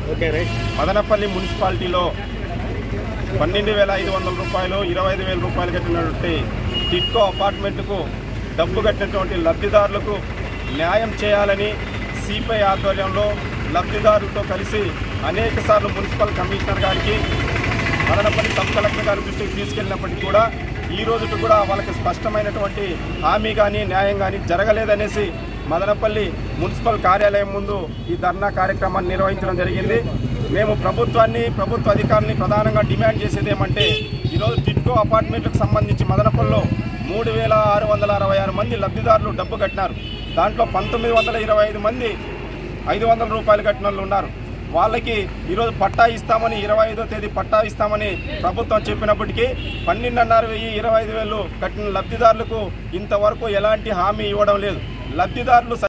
okay right Madanapalle మున్సిపాలిటీలో పన్నెండు వేల ఐదు వందల రూపాయలు ఇరవై ఐదు వేల రూపాయలు కట్టినటువంటి టిట్కో అపార్ట్మెంట్కు డబ్బు కట్టినటువంటి లబ్ధిదారులకు న్యాయం చేయాలని సిపిఐ ఆధ్వర్యంలో లబ్ధిదారులతో కలిసి అనేక సార్లు మున్సిపల్ కమిషనర్ గారికి మదనపల్లి సబ్ కలెక్టర్ గారి దృష్టికి తీసుకెళ్ళినప్పటికీ కూడా ఈ రోజుకు కూడా వాళ్ళకి స్పష్టమైనటువంటి హామీ కానీ న్యాయం కానీ జరగలేదనేసి మదనపల్లి మున్సిపల్ కార్యాలయం ముందు ఈ ధర్నా కార్యక్రమాన్ని నిర్వహించడం జరిగింది మేము ప్రభుత్వాన్ని ప్రభుత్వ అధికారుల్ని ప్రధానంగా డిమాండ్ చేసేది ఏమంటే ఈరోజు టిట్కో అపార్ట్మెంట్లకు సంబంధించి మదనపల్లిలో మూడు వేల ఆరు వందల అరవై ఆరు మంది లబ్ధిదారులు డబ్బు కట్టినారు దాంట్లో పంతొమ్మిది వందల ఇరవై ఐదు మంది ఐదు వందల రూపాయలు కట్టిన వాళ్ళు ఉన్నారు వాళ్ళకి ఈరోజు పట్టా ఇస్తామని ఇరవై ఐదో తేదీ పట్టా ఇస్తామని ప్రభుత్వం చెప్పినప్పటికీ పన్నెండున్నర వెయ్యి ఇరవై ఐదు వేలు కట్టిన లబ్ధిదారులకు ఇంతవరకు ఎలాంటి హామీ ఇవ్వడం లేదు లబ్ధిదారులు